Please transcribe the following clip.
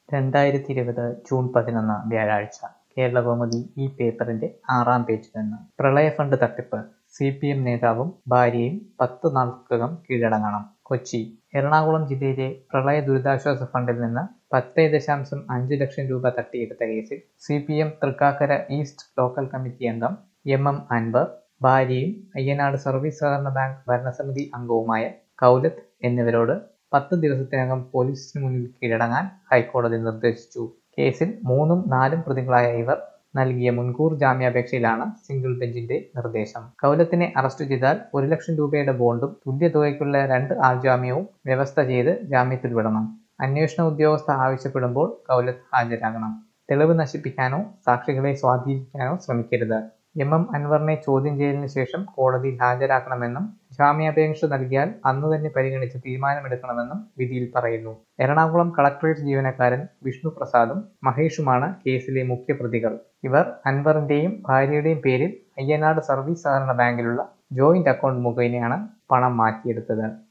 രണ്ടായിരത്തി ഇരുപത് ജൂൺ പതിനൊന്ന് വ്യാഴാഴ്ച കേരളകൗമുദി ഈ പേപ്പറിന്റെ ആറാം പേജിൽ നിന്ന് പ്രളയ ഫണ്ട് തട്ടിപ്പ് സി പി എം നേതാവും ഭാര്യയും പത്ത് നാൾക്കകം കീഴടങ്ങണം കൊച്ചി എറണാകുളം ജില്ലയിലെ പ്രളയ ദുരിതാശ്വാസ ഫണ്ടിൽ നിന്ന് പത്ത് ദശാംശം അഞ്ച് ലക്ഷം രൂപ തട്ടിയെടുത്ത കേസിൽ C P M Thrikkakara east local committee അംഗം എം എം അൻവർ ഭാര്യയും അയ്യനാട് സർവീസ് സഹകരണ ബാങ്ക് ഭരണസമിതി അംഗവുമായ കൗലത്ത് എന്നിവരോട് പത്ത് ദിവസത്തിനകം പോലീസിന് മുന്നിൽ കീഴടങ്ങാൻ ഹൈക്കോടതി നിർദ്ദേശിച്ചു കേസിൽ മൂന്നും നാലും പ്രതികളായ ഇവർ നൽകിയ മുൻകൂർ ജാമ്യാപേക്ഷയിലാണ് സിംഗിൾ ബെഞ്ചിന്റെ നിർദ്ദേശം കൗലത്തിനെ അറസ്റ്റ് ചെയ്താൽ ഒരു ലക്ഷം രൂപയുടെ ബോണ്ടും തുല്യ തുകയ്ക്കുള്ള രണ്ട് ആൾജാമ്യവും വ്യവസ്ഥ ചെയ്ത് ജാമ്യത്തിൽ വിടണം അന്വേഷണ ഉദ്യോഗസ്ഥ ആവശ്യപ്പെടുമ്പോൾ കൗലത്ത് ഹാജരാകണം തെളിവ് നശിപ്പിക്കാനോ സാക്ഷികളെ സ്വാധീനിക്കാനോ ശ്രമിക്കരുത് എം എം അൻവറിനെ ചോദ്യം ചെയ്യലിന് ശേഷം കോടതിയിൽ ഹാജരാക്കണമെന്നും ജാമ്യാപേക്ഷ നൽകിയാൽ അന്ന് തന്നെ പരിഗണിച്ച് തീരുമാനമെടുക്കണമെന്നും വിധിയിൽ പറയുന്നു എറണാകുളം കളക്ടറേറ്റ് ജീവനക്കാരൻ വിഷ്ണു പ്രസാദും മഹേഷുമാണ് കേസിലെ മുഖ്യപ്രതികൾ ഇവർ അൻവറിന്റെയും ഭാര്യയുടെയും പേരിൽ അയ്യനാട് സർവീസ് സഹകരണ ബാങ്കിലുള്ള ജോയിന്റ് അക്കൗണ്ട് മുഖേനയാണ് പണം മാറ്റിയെടുത്തത്